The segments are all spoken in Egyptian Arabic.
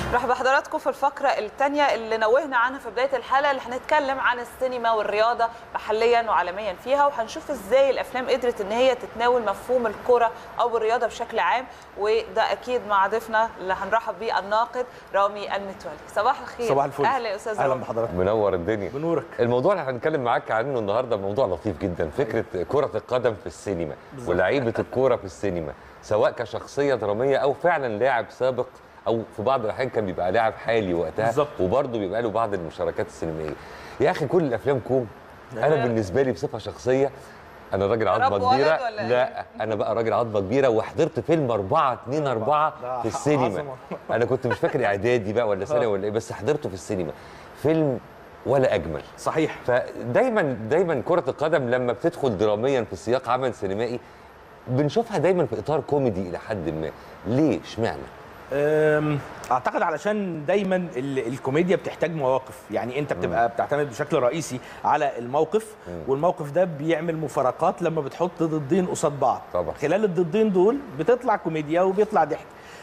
مرحبا بحضراتكم في الفقرة الثانية اللي نوهنا عنها في بداية الحلقة اللي هنتكلم عن السينما والرياضة محليا وعالميا فيها وهنشوف ازاي الأفلام قدرت إن هي تتناول مفهوم الكرة أو الرياضة بشكل عام وده أكيد مع ضيفنا اللي هنرحب بيه الناقد رامي المتولي صباح الخير صباح الفل أهلا يا أستاذ اهلا رامي بحضرتك منور الدنيا بنورك الموضوع اللي هنتكلم معاك عنه النهارده موضوع لطيف جدا فكره كره القدم في السينما ولعيبه الكوره في السينما سواء كشخصيه دراميه او فعلا لاعب سابق او في بعض الاحيان كان بيبقى لاعب حالي وقتها بالظبط. وبرضه بيبقى له بعض المشاركات السينمائيه يا اخي كل الافلام كوم انا بالنسبه لي بصفه شخصيه انا راجل رب عظمه ولد كبيره ولا إيه؟ لا انا بقى راجل عظمه كبيره وحضرت فيلم 4 2 4 ده في السينما عظمة. انا كنت مش فاكر اعدادي بقى ولا ثانوي ولا ايه بس حضرته في السينما فيلم ولا اجمل صحيح فدايما دايما كره القدم لما بتدخل دراميا في سياق عمل سينمائي بنشوفها دايما في اطار كوميدي الى حد ما ليه اشمعنى أم، اعتقد علشان دايما ال- الكوميديا بتحتاج مواقف يعني انت بتبقى بتعتمد بشكل رئيسي على الموقف والموقف ده بيعمل مفارقات لما بتحط ضدين قصاد بعض طبعا. خلال الضدين دول بتطلع كوميديا وبيطلع ضحك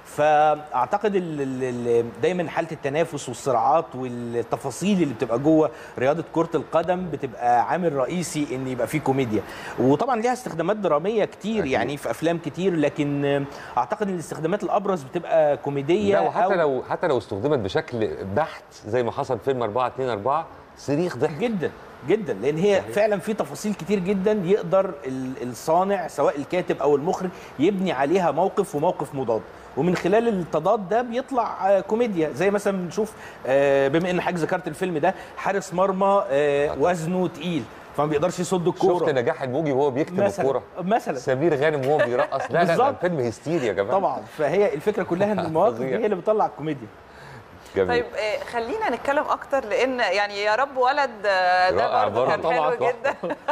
فاعتقد ال- ال- ال- دايما حاله التنافس والصراعات والتفاصيل اللي بتبقى جوه رياضه كره القدم بتبقى عامل رئيسي ان يبقى فيه كوميديا وطبعا ليها استخدامات دراميه كتير أكيد. يعني في افلام كتير لكن اعتقد ان الاستخدامات الابرز بتبقى كوميديه لا وحتى أو لو حتى لو استخدمت بشكل بحت زي ما حصل في فيلم 4 2 4 صريخ ضحك جدا جدا لان هي فعلا في تفاصيل كتير جدا يقدر ال- الصانع سواء الكاتب او المخرج يبني عليها موقف وموقف مضاد ومن خلال التضاد ده بيطلع آه، كوميديا زي مثلا بنشوف آه، بما ان حضرتك ذكرت الفيلم ده حارس مرمى آه، وزنه تقيل فما بيقدرش يصد شفت الكوره نجاح الموجي وهو بيكتب مثلا الكوره مثلا سمير غانم وهو بيرقص لا لا ده بالظبط. فيلم هستيري يا جماعه طبعا فهي الفكره كلها ان المواقف دي فظيع. هي اللي بتطلع الكوميديا جميل. طيب آه، خلينا نتكلم اكتر لان يعني يا رب ولد آه، ده رائع برضه كان برضه. حلو طبعاً. جدا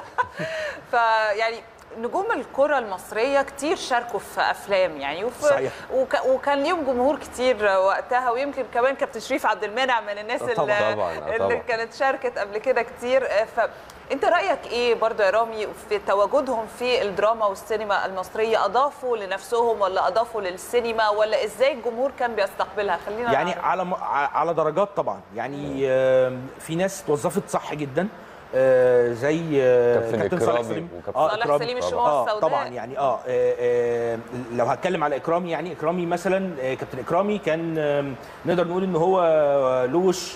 فيعني نجوم الكرة المصرية كتير شاركوا في أفلام يعني وفي صحيح. وك وكان ليهم جمهور كتير وقتها ويمكن كمان كابتن شريف عبد المنعم من الناس طبعاً. اللي, طبعاً، آه، اللي طبعاً. كانت شاركت قبل كده كتير آه، فأنت رأيك إيه برضه يا رامي في تواجدهم في الدراما والسينما المصرية أضافوا لنفسهم ولا أضافوا للسينما ولا إزاي الجمهور كان بيستقبلها خلينا يعني نعرف. على م- ع- على درجات طبعا يعني آم، في ناس توظفت صح جدا آه، زي آه، كابتن كابتن إكرامي صالح سليم وكابتن- آه، صالح إكرامي. سليم طبعاً. الشموع اه السوداء طبعا يعني اه, آه, آه لو هتكلم على اكرامي يعني اكرامي مثلا آه كابتن اكرامي كان آم، نقدر نقول ان هو له وش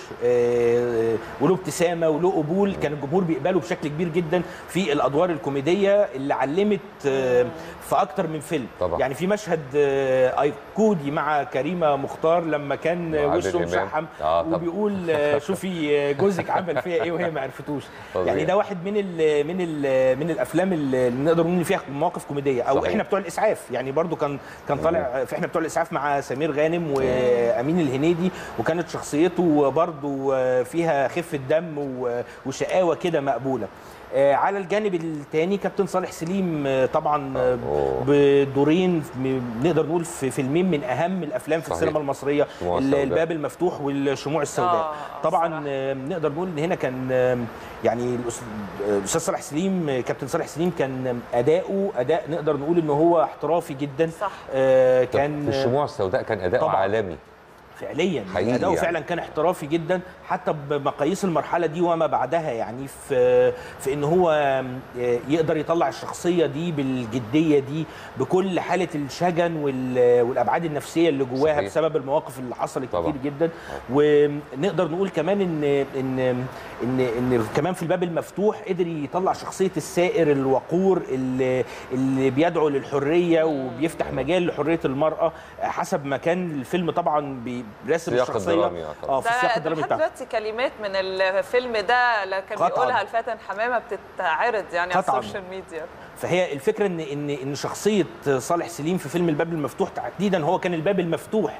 آه وله ابتسامه وله قبول كان الجمهور بيقبله بشكل كبير جدا في الادوار الكوميديه اللي علمت آه في اكتر من فيلم طبعاً. يعني في مشهد آه ايقودي مع كريمه مختار لما كان وعادل وشه إمام. مشحم آه، طبعاً. وبيقول آه، شوفي آه، جوزك عمل فيها ايه وهي ما عرفتوش فظيع. يعني ده واحد من ال من ال من الافلام اللي نقدر نقول إن فيها مواقف كوميديه او صحيح. احنا بتوع الاسعاف يعني برضو كان كان طالع في احنا بتوع الاسعاف مع سمير غانم وامين الهنيدي وكانت شخصيته برضو فيها خفه دم و- وشقاوه كده مقبوله آه، على الجانب الثاني كابتن صالح سليم آه، طبعا آه، أوه. بدورين م- نقدر نقول في فيلمين من اهم الافلام في صحيح. السينما المصريه الشموع ال- السوداء. الباب المفتوح والشموع السوداء آه، طبعا صراحة. آه، نقدر نقول ان هنا كان آه، يعني الأس- آه، الاستاذ صالح سليم آه، كابتن صالح سليم كان اداؤه اداء نقدر نقول ان هو احترافي جدا صح. آه، طب كان في الشموع السوداء كان اداؤه طبعاً. عالمي فعليا حقيقي اداؤه يعني. فعلا كان احترافي جدا حتى بمقاييس المرحله دي وما بعدها يعني في في ان هو آه، يقدر يطلع الشخصيه دي بالجديه دي بكل حاله الشجن وال- والابعاد النفسيه اللي جواها صحيح. بسبب المواقف اللي حصلت طبعاً. كتير جدا ونقدر نقول كمان ان ان ان ان كمان في الباب المفتوح قدر يطلع شخصيه السائر الوقور اللي اللي بيدعو للحريه وبيفتح مجال لحريه المراه حسب ما كان الفيلم طبعا بيرسم سياق الشخصيه الدرامي، آه، طبعاً. اه في السياق ده الدرامي لحد بتاعه دلوقتي كلمات من الفيلم ده اللي كان قطعاً. بيقولها الفاتن حمامه بتتعرض يعني على قطعاً. السوشيال ميديا فهي الفكره ان ان ان شخصيه صالح سليم في فيلم الباب المفتوح تحديدا هو كان الباب المفتوح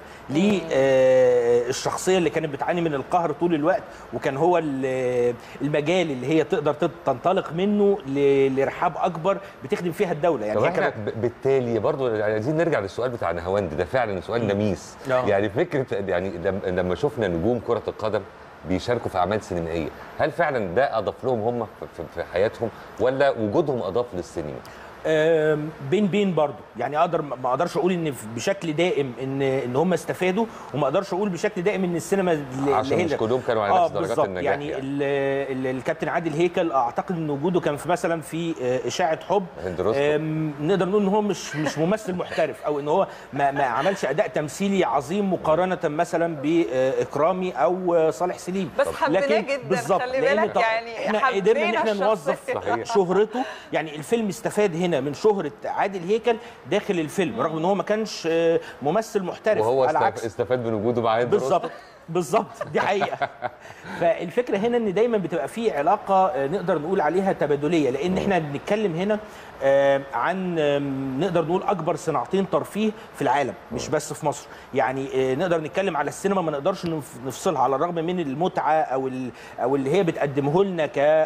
للشخصيه اللي كانت بتعاني من القهر طول الوقت وكان هو ال- المجال اللي هي تقدر تت- تنطلق منه ل- لرحاب اكبر بتخدم فيها الدوله يعني طب هي احنا كانت ب- بالتالي برضو عايزين نرجع للسؤال بتاع نهاوند ده فعلا سؤال نميس آه. يعني فكره يعني لم- لما شفنا نجوم كره القدم بيشاركوا في اعمال سينمائيه هل فعلا ده اضاف لهم هم في- في- في حياتهم ولا وجودهم اضاف للسينما آم، بين بين برضو يعني اقدر ما اقدرش اقول ان في- بشكل دائم ان ان هم استفادوا وما اقدرش اقول بشكل دائم ان السينما اللي عشان اللي مش هي- كلهم كانوا على آه، نفس درجات بالظبط. النجاح يعني, يعني. ال- ال- الكابتن عادل هيكل اعتقد ان وجوده كان في مثلا في آه، اشاعه حب هند رستم. آم، نقدر نقول ان هو مش مش ممثل محترف او ان هو ما, ما عملش اداء تمثيلي عظيم مقارنه مثلا باكرامي او صالح سليم بس حبيناه لكن جدا، بالظبط خلي لأن بالك طب- يعني احنا قدرنا ان حبينا احنا نوظف الشخصية. صحيح. شهرته يعني الفيلم استفاد هنا من شهره عادل هيكل داخل الفيلم رغم ان هو ما كانش آه، ممثل محترف وهو على استف- عكس استفاد من وجوده مع هند رستم. بالظبط بالظبط دي حقيقه فالفكره هنا ان دايما بتبقى في علاقه آه، نقدر نقول عليها تبادليه لان احنا بنتكلم هنا آه، عن آم، نقدر نقول اكبر صناعتين ترفيه في العالم مش بس في مصر يعني آه، نقدر نتكلم على السينما ما نقدرش نف- نفصلها على الرغم من المتعه او ال- او اللي هي بتقدمه لنا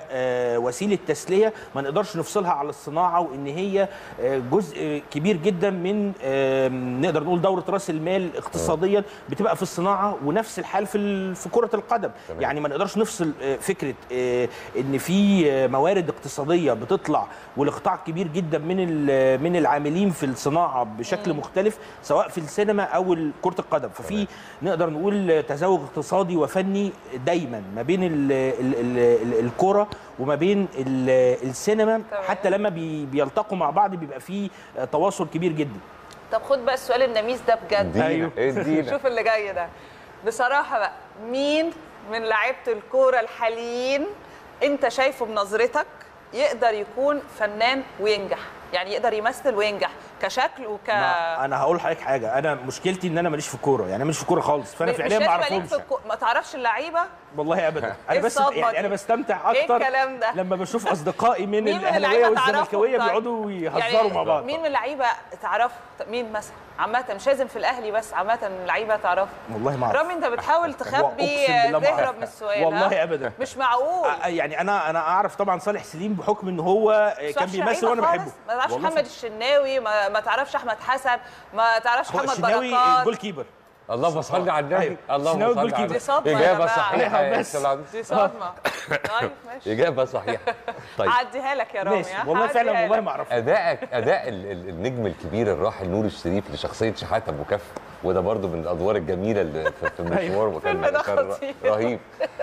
كوسيله تسليه ما نقدرش نفصلها على الصناعه وان هي آه، جزء كبير جدا من آم، نقدر نقول دوره راس المال اقتصاديا بتبقى في الصناعه ونفس الحال في ال- في كره القدم تمام. يعني ما نقدرش نفصل آه، فكره آه، ان في آه، موارد اقتصاديه بتطلع والقطاع كبير جدا من ال- من العاملين في الصناعه بشكل مختلف سواء في السينما او ال- كره القدم ففي نقدر نقول تزاوج اقتصادي وفني دايما ما بين ال- ال- ال- ال- الكره وما بين ال- السينما تمام. حتى لما بي- بيلتقوا مع بعض بيبقى في آه، تواصل كبير جدا طب خد بقى السؤال النميس ده بجد ادينا أيوه. ادينا شوف اللي جاي ده بصراحة بقى مين من لعيبة الكورة الحاليين انت شايفه بنظرتك يقدر يكون فنان وينجح يعني يقدر يمثل وينجح كشكل وك ما انا هقول لحضرتك حاجه انا مشكلتي ان انا ماليش في الكوره يعني أنا ماليش في الكوره خالص فانا مش فعليا ما لازم يبقى ليك اعرفهمش في الكو... ما تعرفش اللعيبه والله ابدا انا إيه بس الصدمة يعني انا دي؟ بستمتع إيه اكتر الكلام ده؟ لما بشوف اصدقائي من مين من الاهلاويه اللعيبه تعرفهم والزملكاويه طيب؟ بيقعدوا يهزروا يعني مع بعض مين من اللعيبه تعرف مين مثلا عامة مش لازم في الاهلي بس عامة اللعيبه تعرف والله ما اعرف رامي انت بتحاول تخبي أقسم بالله ما أعرف. تهرب من السؤال ها؟ والله ابدا مش معقول آه، يعني انا انا اعرف طبعا صالح سليم بحكم ان هو آه، بس كان مش بيمثل لعيبة وانا خالص. بحبه ما تعرفش والله محمد الشناوي ما, ما تعرفش احمد حسن ما تعرفش هو محمد الشناوي بركات الجول كيبر اللهم صل على النبي أيوه. اللهم شناوي صل الجول على كيبر. دي صدمة يا اجابه جماعة. صحيحه يا بس. سلام دي صدمه طيب ماشي اجابه صحيحه طيب هعديها لك يا رامي ماشي ها؟ والله فعلا هعديها والله لك. ما اعرف ادائك اداء ال- ال- النجم الكبير الراحل نور الشريف لشخصيه شحاته ابو كف وده برضو من الادوار الجميله اللي في في المشوار وكان الفيلم ده كان خطير. رهيب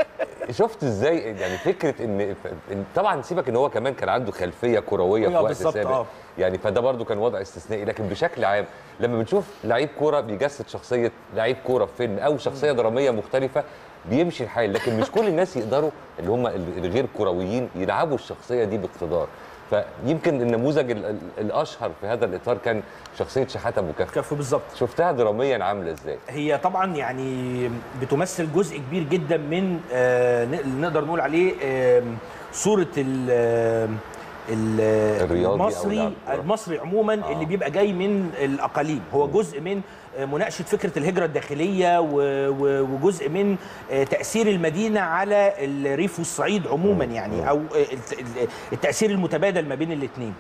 شفت ازاي يعني فكره ان إن طبعا سيبك ان هو كمان كان عنده خلفيه كرويه في أيوة وقت بالظبط، سابق آه. يعني فده برضو كان وضع استثنائي لكن بشكل عام لما بنشوف لعيب كوره بيجسد شخصيه لعيب كوره في فيلم او شخصيه دراميه مختلفه بيمشي الحال لكن مش كل الناس يقدروا اللي هم الغير كرويين يلعبوا الشخصيه دي باقتدار فيمكن النموذج ال- ال- الاشهر في هذا الاطار كان شخصيه شحاته ابو كف كفو بالظبط شفتها دراميا عامله ازاي هي طبعا يعني بتمثل جزء كبير جدا من آه، ن- نقدر نقول عليه آم، صوره ال ال- الرياضي أو المصري لاعب كرة. المصري عموما آه. اللي بيبقى جاي من الاقاليم هو جزء من آه، مناقشه فكره الهجره الداخليه و- و- وجزء من آه، تاثير المدينه على الريف والصعيد عموما يعني او آه، الت- ال- التاثير المتبادل ما بين الاثنين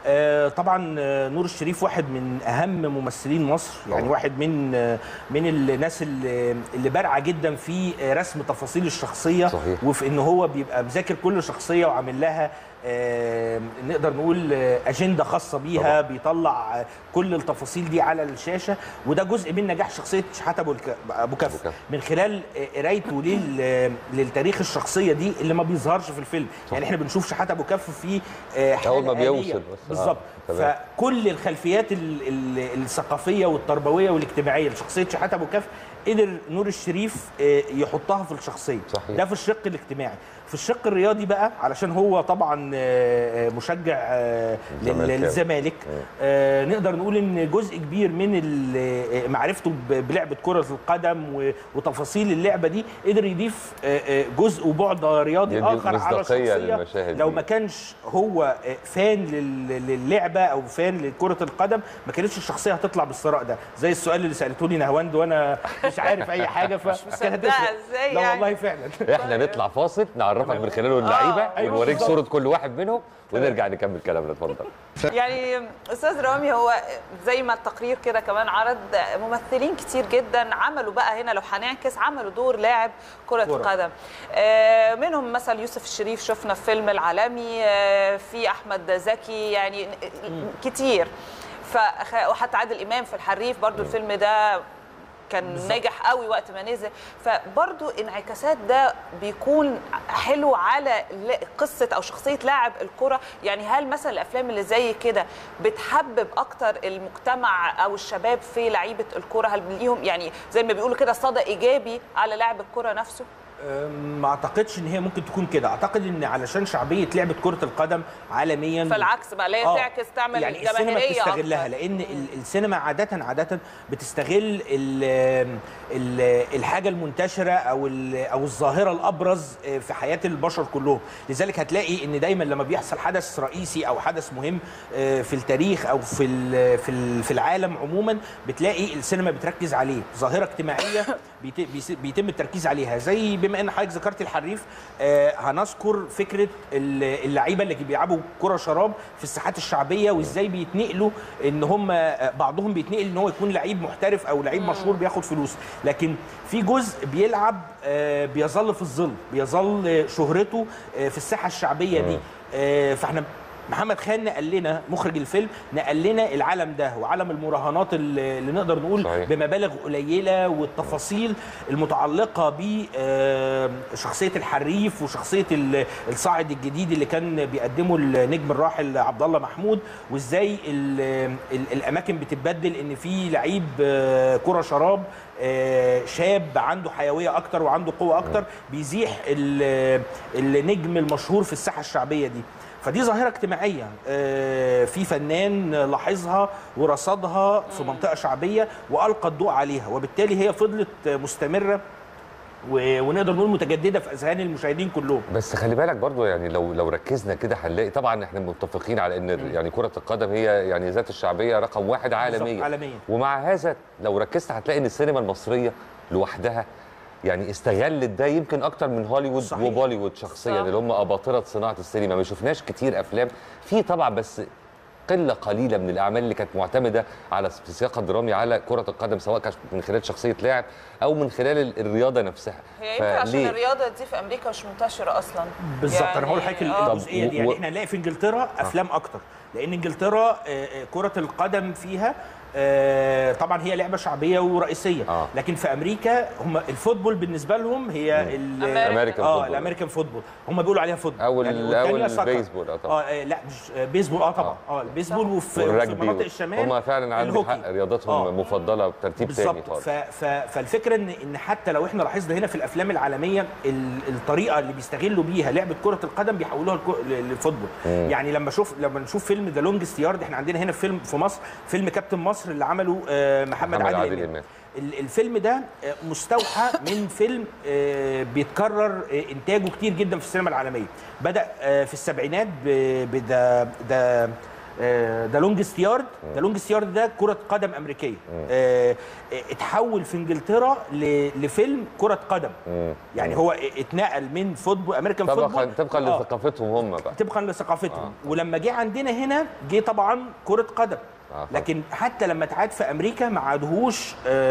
طبعا آه، نور الشريف واحد من اهم ممثلين مصر يعني طبعاً. واحد من آه، من الناس اللي اللي بارعه جدا في آه، رسم تفاصيل الشخصيه صحيح. وفي ان هو بيبقى مذاكر كل شخصيه وعامل لها آه، نقدر نقول آه، اجنده خاصه بيها طبعاً. بيطلع آه، كل التفاصيل دي على الشاشه وده جزء من نجاح شخصيه شحاته ابو الك- ابو كف كف. من خلال آه، قرايته لل- للتاريخ الشخصيه دي اللي ما بيظهرش في الفيلم يعني احنا بنشوف شحاته ابو كف في آه، حالة أول ما آلية. بيوصل بس. آه، بالظبط تمام. فكل الخلفيات ال- ال- الثقافيه والتربويه والاجتماعيه لشخصيه شحاته ابو كف قدر نور الشريف آه، يحطها في الشخصيه صحيح. ده في الشق الاجتماعي في الشق الرياضي بقى علشان هو طبعا آه، آه، مشجع آه، لل- زملكاوي. للزمالك آه، نقدر نقول ان جزء كبير من ال- آه، معرفته ب- بلعبه كره القدم و- وتفاصيل اللعبه دي قدر يضيف آه، آه، جزء وبعد رياضي يدي اخر على مصداقية الشخصيه للمشاهد لو دي. ما كانش هو آه، فان لل- للعبه او فان لكره القدم ما كانتش الشخصيه هتطلع بالثراء ده زي السؤال اللي سالتوني نهاوند وانا مش عارف اي حاجه ف كانت مصدقة هتفرق. إزاي لا يعني؟ والله فعلا احنا نطلع فاصل نعرفك من خلاله اللعيبه أيوة ونوريك بالظبط. صوره كل واحد واحد منهم ونرجع نكمل كلامنا اتفضل يعني استاذ رامي هو زي ما التقرير كده كمان عرض ممثلين كتير جدا عملوا بقى هنا لو هنعكس عملوا دور لاعب كرة كرة. قدم آه، منهم مثلا يوسف الشريف شفنا في فيلم العالمي آه، في احمد زكي يعني كتير فخ- وحتى عادل امام في الحريف برضو الفيلم ده كان ناجح قوي وقت ما نزل فبرضو انعكاسات ده بيكون حلو على ل- قصه او شخصيه لاعب الكره يعني هل مثلا الافلام اللي زي كده بتحبب اكتر المجتمع او الشباب في لعيبه الكره هل ليهم يعني زي ما بيقولوا كده صدى ايجابي على لاعب الكره نفسه أم، ما اعتقدش ان هي ممكن تكون كده اعتقد ان علشان شعبيه لعبه كره القدم عالميا فالعكس بقى اللي هي آه، تعكس تعمل يعني السينما جماهيريه بتستغلها أكتر. لان ال- السينما عاده عاده بتستغل ال ال الحاجه المنتشره او ال- او الظاهره الابرز في حياه البشر كلهم لذلك هتلاقي ان دايما لما بيحصل حدث رئيسي او حدث مهم آه، في التاريخ او في ال- في ال- في العالم عموما بتلاقي السينما بتركز عليه ظاهره اجتماعيه بيت- بيس- بيتم التركيز عليها زي بما ان حضرتك ذكرت الحريف آه، هنذكر فكره ال- اللعيبه اللي بيلعبوا كره شراب في الساحات الشعبيه وازاي بيتنقلوا ان هم آه، بعضهم بيتنقل ان هو يكون لعيب محترف او لعيب مشهور بياخد فلوس لكن في جزء بيلعب آه، بيظل في الظل بيظل آه، شهرته آه، في الساحه الشعبيه دي آه، فاحنا محمد خان نقل لنا مخرج الفيلم نقل لنا العالم ده وعالم المراهنات اللي اللي نقدر نقول صحيح. بمبالغ قليله والتفاصيل المتعلقه بشخصيه الحريف وشخصيه ال- الصاعد الجديد اللي كان بيقدمه النجم الراحل عبد الله محمود وازاي ال- ال- الاماكن بتتبدل ان في لعيب آه، كره شراب آه، شاب عنده حيويه اكتر وعنده قوه اكتر بيزيح ال- النجم المشهور في الساحه الشعبيه دي فدي ظاهره اجتماعيه آه، في فنان لاحظها ورصدها في منطقه شعبيه والقى الضوء عليها وبالتالي هي فضلت مستمره و- ونقدر نقول متجدده في اذهان المشاهدين كلهم بس خلي بالك برضو يعني لو لو ركزنا كده هنلاقي طبعا احنا متفقين على ان يعني كره القدم هي يعني ذات الشعبيه رقم واحد عالميا عالميا ومع هذا لو ركزت هتلاقي ان السينما المصريه لوحدها يعني استغلت ده يمكن اكتر من هوليوود صحيح. وبوليوود شخصيا صح. اللي هم اباطره صناعه السينما ما شفناش كتير افلام في طبعا بس قله قليله من الاعمال اللي كانت معتمده على في السياق الدرامي على كره القدم سواء كانت من خلال شخصيه لاعب او من خلال ال- الرياضه نفسها هي يمكن عشان فليه؟ الرياضه دي في امريكا مش منتشره اصلا بالظبط يعني انا هقول لحضرتك آه. الجزئيه دي و- يعني و- احنا هنلاقي في انجلترا افلام اكتر لان انجلترا آه، آه، كره القدم فيها آه، طبعا هي لعبه شعبيه ورئيسيه آه. لكن في امريكا هم الفوتبول بالنسبه لهم هي ال- أمريكان اه فوتبول. الامريكان فوتبول هم بيقولوا عليها فوتبول أو ال- والتانية أو سoccer. البيسبول، آه طبعا. اه آه، لا مش آه، بيسبول اه طبعا اه البيسبول وفي, وفي والرجبي مناطق الشمال هم فعلا عندهم الهوكي. حق رياضتهم آه. مفضله بترتيب تاني بالظبط خالص ف... ف... فالفكره ان ان حتى لو احنا لاحظنا هنا في الافلام العالميه ال... الطريقه اللي بيستغلوا بيها لعبه كره القدم بيحولوها لكو... ل- للفوتبول يعني لما نشوف لما نشوف فيلم ذا لونجست يارد احنا عندنا هنا فيلم في مصر فيلم كابتن مصر اللي عمله آه، محمد, محمد عادل, عادل إمام. إمام. ال- الفيلم ده آه، مستوحى من فيلم آه، بيتكرر آه، انتاجه كتير جدا في السينما العالميه بدا آه، في السبعينات بدا ده ذا لونجست يارد ذا لونجست يارد ده كره قدم امريكيه آه، آه، اتحول في انجلترا ل- لفيلم كره قدم يعني هو اتنقل من فوتبول امريكان طبقا فوتبول طبقا آه، لثقافتهم هم بقى طبقا لثقافتهم ولما جه عندنا هنا جه طبعا كره قدم آه، لكن حتى لما اتعاد في امريكا ما عادهوش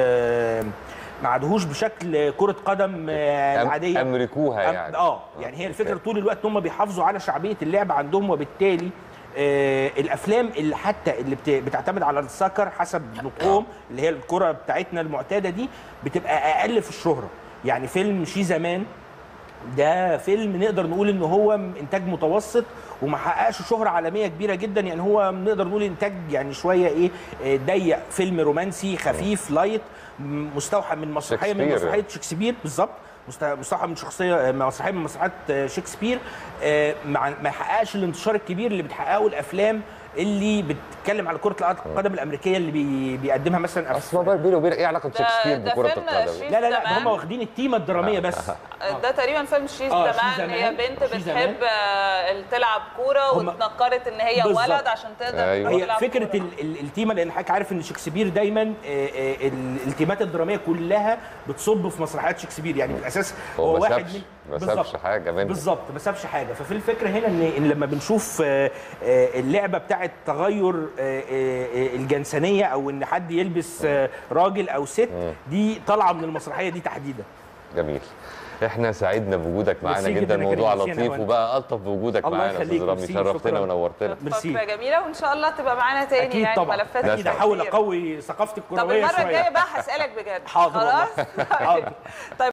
آه، ما عادهوش بشكل كره قدم آه، أم- العاديه امركوها أم- يعني اه يعني هي الفكره طول الوقت ان هم بيحافظوا على شعبيه اللعب عندهم وبالتالي آه الافلام اللي حتى اللي بت- بتعتمد على السكر حسب نطقهم اللي هي الكره بتاعتنا المعتاده دي بتبقى اقل في الشهره يعني فيلم شي زمان ده فيلم نقدر نقول ان هو انتاج متوسط وما حققش شهره عالميه كبيره جدا يعني هو نقدر نقول انتاج يعني شويه ايه آه، ضيق فيلم رومانسي خفيف لايت م- مستوحى من مسرحيه من شكسبير. مسرحيه شكسبير بالظبط مست- مستوحى من شخصيه مسرحيه من مسرحيات آه، شكسبير آه، مع- ما يحققش الانتشار الكبير اللي بتحققه الافلام اللي بتتكلم على كره القدم الامريكيه اللي بي بيقدمها مثلا أف- اصل بقى بيني وبينك ايه علاقه ده- شكسبير ده بكره فيلم القدم شيء لا لا لا ده زمان. هم واخدين التيمه الدراميه بس ده تقريبا فيلم شيز آه، زمان شيز هي زمان. بنت شيز بتحب زمان. آه، تلعب كوره هم- واتنكرت ان هي بالظبط. ولد عشان تقدر أيوة. هي تلعب فكره كورة. ال- ال- التيمه لان حضرتك عارف ان شكسبير دايما آه، آه، ال- التيمات التركيبات الدراميه كلها بتصب في مسرحيات شكسبير يعني بالاساس هو ما واحد سابش- من- ما بالظبط. سابش حاجة منها. بالظبط ما سابش حاجه ففي الفكره هنا ان إن لما بنشوف آه، آه، اللعبه بتاعه تغير آه، آه، آه، الجنسانيه او ان حد يلبس آه، راجل او ست دي طالعه من المسرحيه دي تحديدا جميل احنا سعدنا بوجودك معانا ميرسي جدا جداً يا موضوع كريم، ميرسي لطيف أنا وبقى الطف بوجودك الله معانا يا يخليك، استاذ رامي ميرسي، شرفتنا شكراً. ونورتنا ميرسي. فكره جميله وان شاء الله تبقى معانا تاني اكيد يعني طبعا ملفات اكيد احاول كتير. اقوي ثقافتي طب الكرويه المره شويه الجايه بقى هسالك بجد حاضر والله. خلاص حاضر طيب